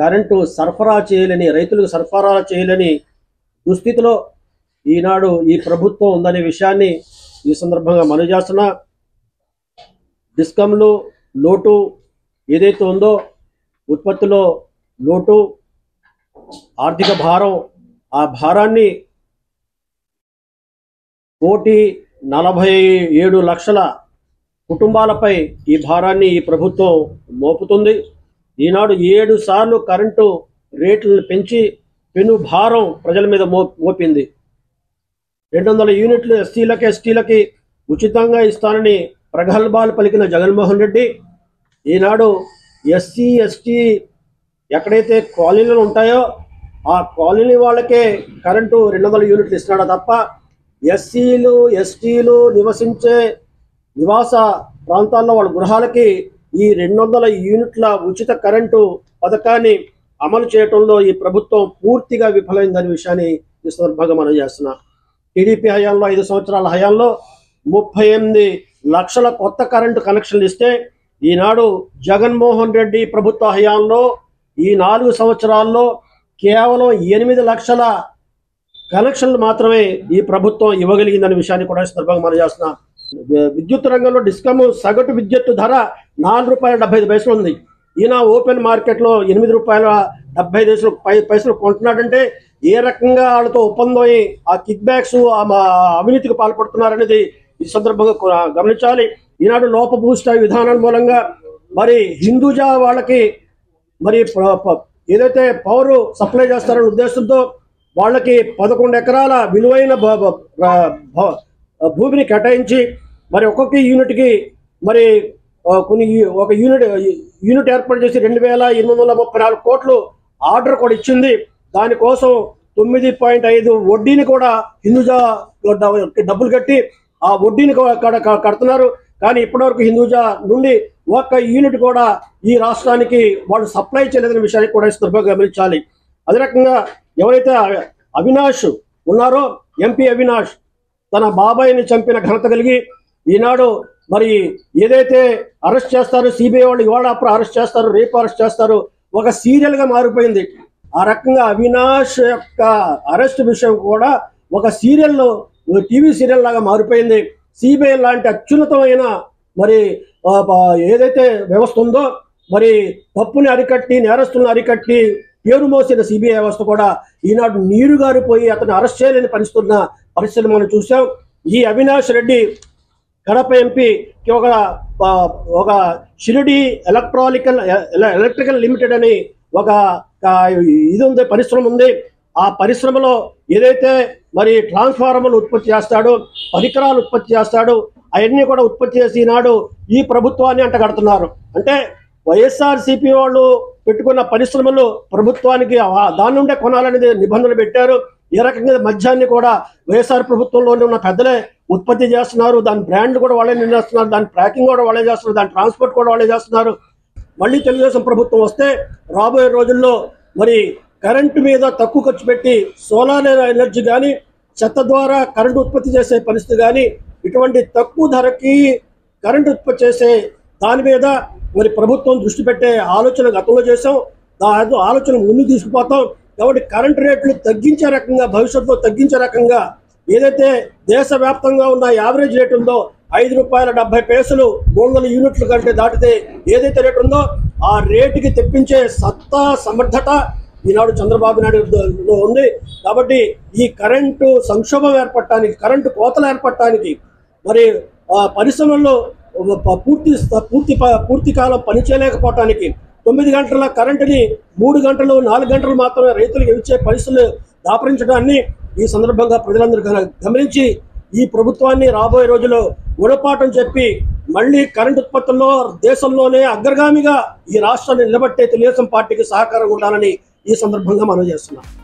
current సరఫరా చేయలేని రైతులకు సరఫరా చేయలేని దుస్థితిలో ఈనాడు ఈ ప్రభుత్వం ఉందనే విషయాన్ని ఈ సందర్భంగా మనవి చేస్తున్నా డిస్కంలు లోటు ఏదైతే ఉందో ఉత్పత్తిలో లోటు ఆర్థిక భారం ఆ భారాన్ని కోటి నలభై ఏడు లక్షల కుటుంబాలపై ఈ భారాన్ని ఈ ప్రభుత్వం మోపుతుంది ఈనాడు ఏడు సార్లు కరెంటు రేట్లను పెంచి పెను భారం ప్రజల మీద మో మోపింది రెండు వందల యూనిట్లు ఎస్సీలకి ఎస్టీలకి ఉచితంగా ఇస్తానని ప్రగల్భాలు పలికిన జగన్మోహన్ రెడ్డి ఈనాడు ఎస్సీ ఎస్టీ ఎక్కడైతే కాలనీలు ఉంటాయో ఆ కాలనీ వాళ్ళకే కరెంటు రెండు వందల యూనిట్లు ఇస్తున్నాడు తప్ప ఎస్సీలు ఎస్టీలు నివసించే నివాస ప్రాంతాల్లో వాళ్ళ గృహాలకి ఈ రెండు వందల యూనిట్ల ఉచిత కరెంటు పథకాన్ని అమలు చేయటంలో ఈ ప్రభుత్వం పూర్తిగా విఫలమైందనే విషయాన్ని ఈ సందర్భంగా మనం చేస్తున్నాం టీడీపీ హయాంలో ఐదు సంవత్సరాల హయాంలో ముప్పై ఎనిమిది లక్షల కొత్త కరెంటు కనెక్షన్లు ఇస్తే ఈనాడు జగన్మోహన్ రెడ్డి ప్రభుత్వ హయాంలో ఈ నాలుగు సంవత్సరాల్లో కేవలం ఎనిమిది లక్షల కనెక్షన్లు మాత్రమే ఈ ప్రభుత్వం ఇవ్వగలిగిందనే విషయాన్ని కూడా ఈ సందర్భంగా మనం చేస్తున్నాం వి- విద్యుత్ రంగంలో డిస్కమ్ సగటు విద్యుత్ ధర నాలుగు రూపాయల డెబ్బై ఐదు పైసలు ఉంది ఈయన ఓపెన్ మార్కెట్లో ఎనిమిది రూపాయల డెబ్బై ఐదు పైసలు పై పైసలు కొంటున్నాడంటే ఏ రకంగా వాళ్ళతో ఒప్పందం అయ్యి ఆ కిక్ బ్యాక్స్ ఆ మా అవినీతికి పాల్పడుతున్నారనేది ఈ సందర్భంగా కొ- గమనించాలి ఈనాడు లోపభూష్ట విధానం మూలంగా మరి హిందూజా వాళ్ళకి మరి ప- ప- ఏదైతే పవర్ సప్లై చేస్తారనే ఉద్దేశంతో వాళ్ళకి పదకొండు ఎకరాల విలువైన బ- బ- ర- భ- భూమిని కేటాయించి మరి ఒక్కొక్క యూనిట్కి మరి ఆ, కొన్ని యూ- ఒక యూనిట్ యూనిట్ ఏర్పాటు చేసి రెండు వేల ఎనిమిది వందల ముప్పై నాలుగు కోట్లు ఆర్డర్ కూడా ఇచ్చింది దానికోసం తొమ్మిది పాయింట్ ఐదు వడ్డీని కూడా హిందూజా డ- డబ్బులు కట్టి ఆ వడ్డీని కూడా కడ- క- కడుతున్నారు కానీ ఇప్పటివరకు హిందూజా నుండి ఒక్క యూనిట్ కూడా ఈ రాష్ట్రానికి వాళ్ళు సప్లై చేయలేదనే విషయాన్ని కూడా ఈ సందర్భంగా గమనించాలి అదే రకంగా ఎవరైతే అ- అవినాష్ ఉన్నారో ఎంపీ అవినాష్ తన బాబాయిని చంపిన ఘనత కలిగి ఈనాడు మరి ఏదైతే అరెస్ట్ చేస్తారు సిబిఐ వాళ్ళు ఇవాళ అప్పుడు అరెస్ట్ చేస్తారు రేపు అరెస్ట్ చేస్తారు ఒక సీరియల్ గా మారిపోయింది ఆ రకంగా అవినాష్ యొక్క అరెస్ట్ విషయం కూడా ఒక సీరియల్ టీవీ సీరియల్ లాగా మారిపోయింది సిబిఐ లాంటి అత్యున్నతమైన మరి ఆ, ప- ఏదైతే వ్యవస్థ ఉందో మరి తప్పుని అరికట్టి నేరస్తులను అరికట్టి పేరు మోసిన సిబిఐ వ్యవస్థ కూడా ఈనాడు నీరు గారిపోయి అతను అరెస్ట్ చేయలేని పరిస్థితున్న పరిస్థితిని మనం చూసాం ఈ అవినాష్ రెడ్డి కడప ఎంపీకి ఒక ఆ, ఒక షిరిడి ఎలక్ట్రానికల్ ఎల- ఎలక్ట్రికల్ లిమిటెడ్ అని ఒక ఆ, ఇది ఉంది పరిశ్రమ ఉంది ఆ పరిశ్రమలో ఏదైతే మరి ట్రాన్స్ఫార్మర్లు ఉత్పత్తి చేస్తాడో పరికరాలు ఉత్పత్తి చేస్తాడు అవన్నీ కూడా ఉత్పత్తి చేసి ఈనాడు ఈ ప్రభుత్వాన్ని అంటగడుతున్నారు అంటే వైఎస్ఆర్సీపీ వాళ్ళు పెట్టుకున్న పరిశ్రమలు ప్రభుత్వానికి ఆ- దాని నుండే కొనాలనేది నిబంధనలు పెట్టారు ఏ రకంగా మద్యాన్ని కూడా వైఎస్ఆర్ ప్రభుత్వంలోనే ఉన్న పెద్దలే ఉత్పత్తి చేస్తున్నారు దాని బ్రాండ్ కూడా వాళ్ళే నిర్ణయిస్తున్నారు దాని ట్రాకింగ్ కూడా వాళ్ళే చేస్తున్నారు దాని ట్రాన్స్పోర్ట్ కూడా వాళ్ళే చేస్తున్నారు మళ్ళీ తెలుగుదేశం ప్రభుత్వం వస్తే రాబోయే రోజుల్లో మరి కరెంటు మీద తక్కువ ఖర్చు పెట్టి సోలార్ ఎనర్జీ కానీ చెత్త ద్వారా కరెంటు ఉత్పత్తి చేసే పరిస్థితి కానీ ఇటువంటి తక్కువ ధరకి కరెంటు ఉత్పత్తి చేసే దాని మీద మరి ప్రభుత్వం దృష్టి పెట్టే ఆలోచన గతంలో చేసాం దాని ఆలోచన ముందు తీసుకుపోతాం కాబట్టి కరెంటు రేట్లు తగ్గించే రకంగా భవిష్యత్తులో తగ్గించే రకంగా ఏదైతే దేశవ్యాప్తంగా ఉన్న యావరేజ్ రేట్ ఉందో ఐదు రూపాయల డెబ్బై పైసలు మూడు వందల యూనిట్ల కంటే దాటితే ఏదైతే రేట్ ఉందో ఆ రేటుకి తెప్పించే సత్తా సమర్థత ఈనాడు చంద్రబాబు నాయుడు ఉంది కాబట్టి ఈ కరెంటు సంక్షోభం ఏర్పడటానికి కరెంటు కోతలు ఏర్పడటానికి మరి ఆ పరిశ్రమల్లో ప- పూర్తి స్థ- పూర్తి ప- పూర్తి కాలం పనిచేయలేకపోవటానికి తొమ్మిది గంటల కరెంటుని మూడు గంటలు నాలుగు గంటలు మాత్రమే రైతులకు ఇచ్చే పరిస్థితులు దాపరించడాన్ని ఈ సందర్భంగా ప్రజలందరూ గన- గమనించి ఈ ప్రభుత్వాన్ని రాబోయే రోజుల్లో గుణపాఠం చెప్పి మళ్ళీ కరెంట్ ఉత్పత్తుల్లో దేశంలోనే అగ్రగామిగా ఈ రాష్ట్రాన్ని నిలబట్టే తెలుగుదేశం పార్టీకి సహకారం ఉండాలని ఈ సందర్భంగా మనం చేస్తున్నాం